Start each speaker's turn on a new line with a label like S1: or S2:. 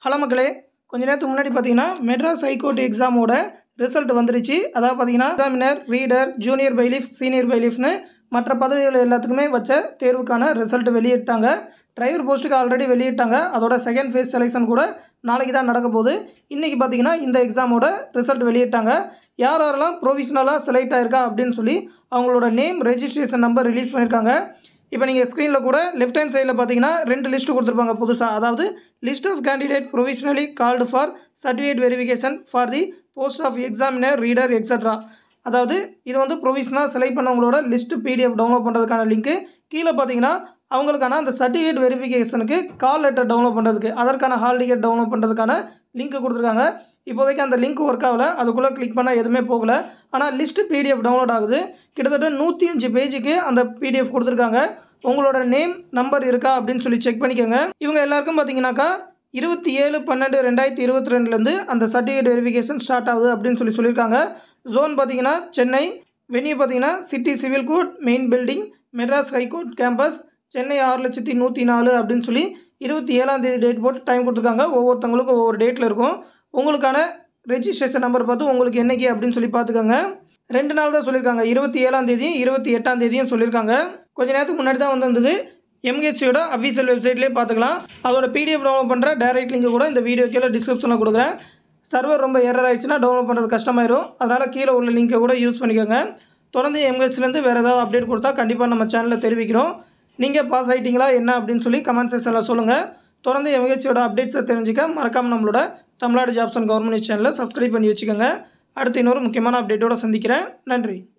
S1: hello மக்களே கொஞ்ச நேரத்துக்கு முன்னாடி பார்த்தீங்கன்னா மெட்ராஸ் ஹைகோர்ட் எக்ஸாமோட ரிசல்ட் வந்துருச்சு அதாவது பார்த்தீங்கன்னா examiner reader junior bailiff senior பைலிஃப்னு மற்ற பதவிகள் எல்லாத்துக்குமே வச்ச தேர்வுக்கான ரிசல்ட் வெளியிட்டாங்க டிரைவர் போஸ்ட்டுக்கு ஆல்ரெடி வெளியிட்டாங்க அதோட செகண்ட் ஃபேஸ் செலெக்ஷன் கூட நாளைக்கு தான் நடக்க போகுது இன்றைக்கி பார்த்தீங்கன்னா இந்த எக்ஸாமோட ரிசல்ட் வெளியிட்டாங்க யார் யாரெல்லாம் ப்ரொவிஷனலாக செலக்ட் ஆயிருக்கா அப்படின்னு சொல்லி அவங்களோட நேம் ரெஜிஸ்ட்ரேஷன் நம்பர் ரிலீஸ் பண்ணியிருக்காங்க இப்போ நீங்கள் ஸ்க்ரீனில் கூட லெஃப்ட் ஹேண்ட் சைடில் பார்த்தீங்கன்னா ரெண்டு லிஸ்ட் கொடுத்துருப்பாங்க புதுசாக அதாவது list of candidate provisionally called for certificate verification for the post of examiner reader extra அதாவது இது வந்து ப்ரொவிஷனாக செலக்ட் பண்ணவங்களோட லிஸ்ட் பிடிஎஃப் டவுன்லோட் பண்ணுறதுக்கான லிங்க்கு கீழே பார்த்தீங்கன்னா அவங்களுக்கான அந்த சர்டிஃபிகேட் வெரிஃபிகேஷனுக்கு கால் லெட்டர் டவுன்லோட் பண்ணுறதுக்கு அதற்கான ஹால் டிக்கெட் டவுன்லோட் பண்ணுறதுக்கான லிங்க் கொடுத்துருக்காங்க இப்போதைக்கு அந்த லிங்க் ஒர்க் ஆகலை அதுக்குள்ளே கிளிக் பண்ணால் எதுவுமே போகல ஆனால் லிஸ்ட் பிடிஎஃப் டவுன்லோட் ஆகுது கிட்டத்தட்ட நூற்றி அஞ்சு பேஜுக்கு அந்த பிடிஎஃப் கொடுத்துருக்காங்க உங்களோட நேம் நம்பர் இருக்கா அப்படின்னு சொல்லி செக் பண்ணிக்கோங்க இவங்க எல்லாருக்கும் பார்த்தீங்கன்னாக்கா இருபத்தி ஏழு பன்னெண்டு ரெண்டாயிரத்தி இருபத்தி ரெண்டுலேருந்து அந்த சர்டிஃபிகேட் வெரிஃபிகேஷன் ஸ்டார்ட் ஆகுது அப்படின்னு சொல்லி சொல்லியிருக்காங்க ஜோன் பார்த்தீங்கன்னா சென்னை வென்யூ பார்த்தீங்கன்னா city civil court main building Madras high court campus Chennai ஆறு லட்சத்தி நூற்றி நாலு அப்படின்னு சொல்லி இருபத்தி ஏழாம் தேதி டேட் போட்டு டைம் கொடுத்துருக்காங்க ஒவ்வொருத்தவங்களுக்கும் ஒவ்வொரு டேட்டில் இருக்கும் உங்களுக்கான ரெஜிஸ்ட்ரேஷன் நம்பர் பார்த்து உங்களுக்கு என்னைக்கு அப்படின்னு சொல்லி பார்த்துக்கோங்க ரெண்டு நாள் தான் சொல்லியிருக்காங்க இருபத்தி ஏழாம் தேதியும் இருபத்தி எட்டாம் தேதியும் சொல்லியிருக்காங்க கொஞ்ச நேரத்துக்கு முன்னாடி தான் வந்திருந்தது எம்ஹெச்சியோட அஃபீஷியல் வெப்சைட்லேயே பார்த்துக்கலாம் அதோட பிடிஎஃப் டவுன்லோட் பண்ணுற டைரக்ட் லிங்க் கூட இந்த வீடியோ கீழே டிஸ்கிரிப்ஷனில் கொடுக்குறேன் சர்வர் ரொம்ப எரர் ஆயிடுச்சுன்னா டவுன்லோட் பண்ணுறது கஷ்டமாயிரும் அதனால் கீழே உள்ள லிங்கை கூட யூஸ் பண்ணிக்கோங்க தொடர்ந்து எம்ஹெச்லேருந்து வேறு ஏதாவது அப்டேட் கொடுத்தா கண்டிப்பாக நம்ம சேனலில் தெரிவிக்கிறோம் நீங்கள் பாஸ் ஆகிட்டீங்களா என்ன அப்படின்னு சொல்லி கமெண்ட் செக்ஷனில் சொல்லுங்கள் தொடர்ந்து எம்ஹெச்சியோட அப்டேட்ஸை தெரிஞ்சுக்க மறக்காமல் நம்மளோட தமிழ்நாடு ஜாப்ஸ் அண்ட் கவர்மெண்ட் சேனலை சப்ஸ்கிரைப் பண்ணி வச்சுக்கோங்க அடுத்து இன்னொரு முக்கியமான அப்டேட்டோட சந்திக்கிறேன் நன்றி